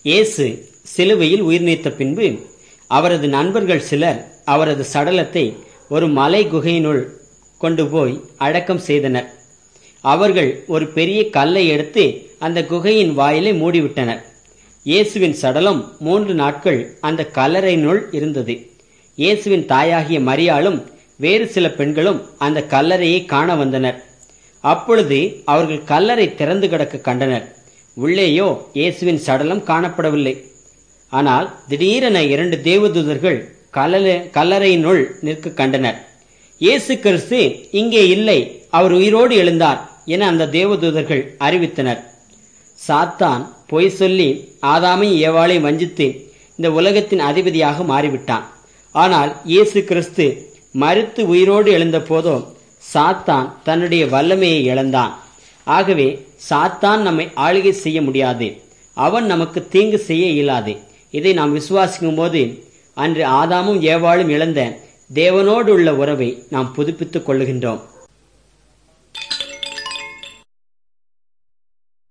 இயேசு சிலுவையில் உயிர் நீத்த பின்பு அவரது நண்பர்கள் சிலர் அவரது சடலத்தை ஒரு மலை குகையினுள் கொண்டு போய் அடக்கம் செய்தனர் அவர்கள் ஒரு பெரிய கல்லை எடுத்து அந்த குகையின் வாயிலை மூடிவிட்டனர் இயேசுவின் சடலம் மூன்று நாட்கள் அந்த கல்லறையினுள் இருந்தது இயேசுவின் தாயாகிய மரியாளும் வேறு சில பெண்களும் அந்த கல்லறையை காண வந்தனர் அப்பொழுது அவர்கள் கல்லறை திறந்து கிடக்க கண்டனர் உள்ளேயோ இயேசுவின் சடலம் காணப்படவில்லை ஆனால் திடீரென இரண்டு தேவதூதர்கள் கல்லற கல்லறையினுள் நிற்க கண்டனர் இயேசு கிறிஸ்து இங்கே இல்லை அவர் உயிரோடு எழுந்தார் என அந்த தேவதூதர்கள் அறிவித்தனர் சாத்தான் பொய் சொல்லி ஆதாமை ஏவாளை வஞ்சித்து இந்த உலகத்தின் அதிபதியாக மாறிவிட்டான் ஆனால் இயேசு கிறிஸ்து மறுத்து உயிரோடு எழுந்த போதோ சாத்தான் தன்னுடைய வல்லமையை இழந்தான் ஆகவே சாத்தான் நம்மை ஆளுகை செய்ய முடியாது அவன் நமக்கு தீங்கு செய்ய இயலாது இதை நாம் விசுவாசிக்கும் போது அன்று ஆதாமும் ஏவாளும் இழந்த தேவனோடு உள்ள உறவை நாம் புதுப்பித்துக் கொள்ளுகின்றோம்